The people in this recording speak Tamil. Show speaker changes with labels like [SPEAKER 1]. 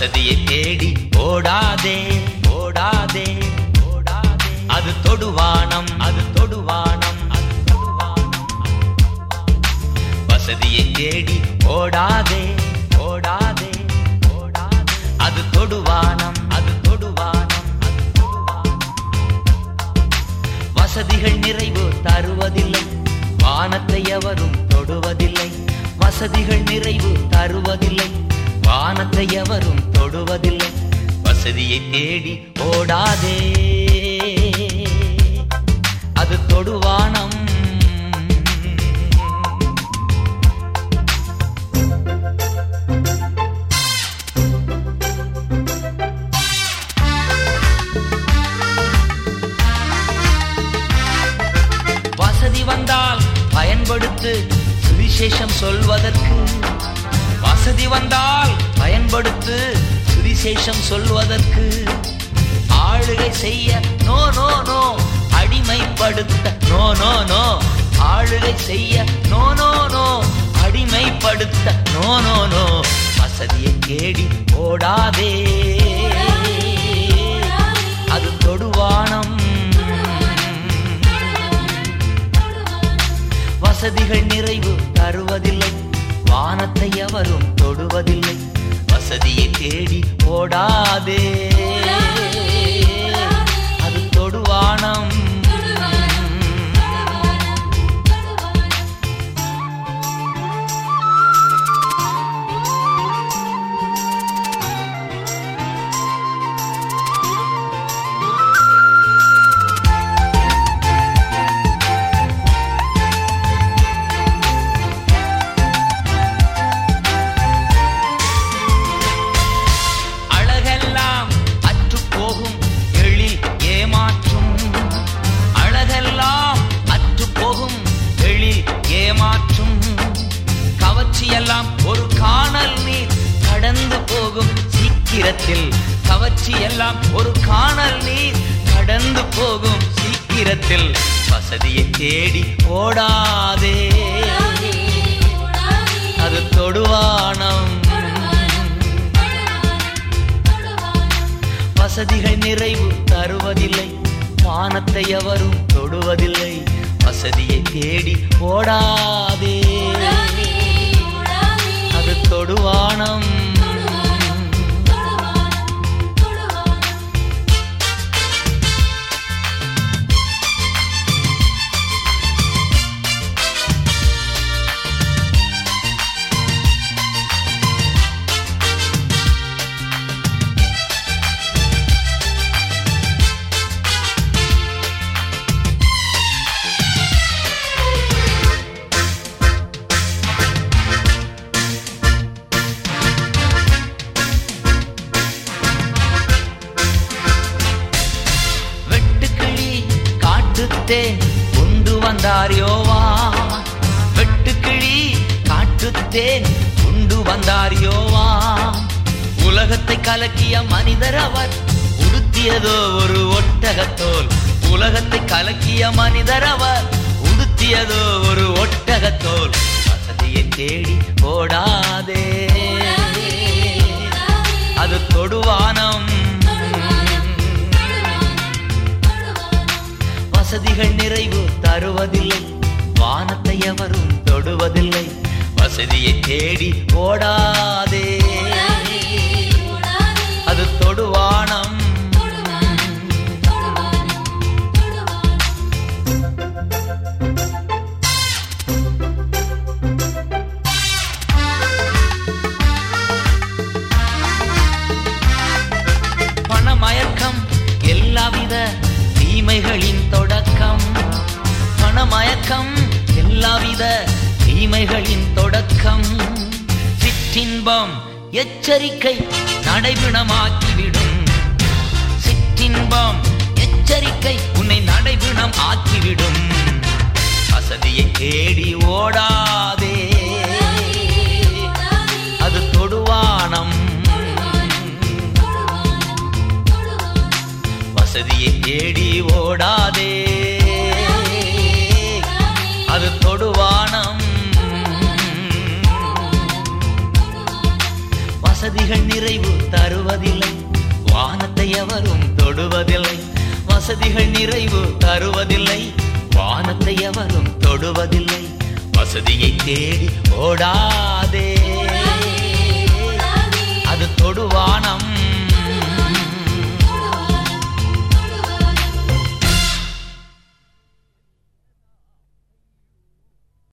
[SPEAKER 1] வசதியை தேடி ஓடாதே ஓடாதே ஓடாதே அது தொடுவானம் அது தொடுவானம் அது தொடுவானம் வசதியை தேடி ஓடாதே ஓடாதே ஓடாதே அது தொடுவானம் அது தொடுவானம் அது தொடுவானம் வசதிகள் நிறைவு தருவதில்லை வானத்தை எவரும் தொடுவதில்லை வசதிகள் நிறைவு தருவதில்லை வானத்தை எவரும் தொடுவதில்லை வசதியை தேடி ஓடாதே அது தொடுவானம் வசதி வந்தால் பயன்படுத்து சுவிசேஷம் சொல்வதற்கு வசதி வந்தால் பயன்படுத்து சுவிசேஷம் சொல்வதற்கு ஆளுகை செய்ய நோ நோ நோ அடிமைப்படுத்த நோ நோ நோ ஆளுகை செய்ய நோ நோ நோ அடிமைப்படுத்த நோ நோ நோ வசதியை தேடி ஓடாதே அது தொடுவானம் வசதிகள் நிறைவு தருவதில்லை வானத்தை எவரும் தொடுவதில்லை வசதியை தேடி ஓடாதே அது தொடுவானம் அழகெல்லாம் அற்று போகும் எழில் ஏமாற்றும் அழகெல்லாம் அற்று போகும் எழில் ஏமாற்றும் கவர்ச்சியெல்லாம் ஒரு காணல் நீர் கடந்து போகும் சீக்கிரத்தில் கவர்ச்சியெல்லாம் ஒரு காணல் நீர் கடந்து போகும் சீக்கிரத்தில் வசதியை தேடி ஓடாதே அது தொடுவானம் வசதிகள் நிறைவு தருவதில்லை வானத்தை எவரும் தொடுவதில்லை வசதியை தேடி ஓடாதே அது தொடுவானம் வெட்டுக்கிளி காட்டுத்தேன் கொண்டு வந்தார் யோவா வெட்டுக்கிளி காட்டுத்தேன் கொண்டு வந்தார் யோவா உலகத்தை கலக்கிய மனிதர் அவர் உடுத்தியதோ ஒரு ஒட்டகத்தோல் உலகத்தை கலக்கிய மனிதர் அவர் உடுத்தியதோ ஒரு ஒட்டகத்தோல் வசதியை தேடி ஓடாதே அது தொடுவானம் வசதிகள் நிறைவு தருவதில்லை வானத்தை எவரும் தொடுவதில்லை வசதியை தேடி ஓடாதே அது தொடுவானம் பணமயக்கம் எல்லாவித தீமைகளின் தொடக்கம் பணமயக்கம் எல்லாவித தீமைகளின் தொடக்கம் சிற்றின்பம் எச்சரிக்கை நடைபிணமாக்கிவிடும் சிற்றின்பம் எச்சரிக்கை உன்னை நடைபிணம் ஆக்கிவிடும் வசதியை தேடி ஓடாதே அது தொடுவானம் வசதியை தேடி ஓடாதே அது தொடுவானம் வசதிகள் நிறைவு தருவதில்லை வானத்தை எவரும் தொடுவதில்லை வசதிகள் நிறைவு தருவதில்லை வானத்தை எவரும் தொடுவதில்லை வசதியை தேடி ஓடாதே அது தொடுவானம்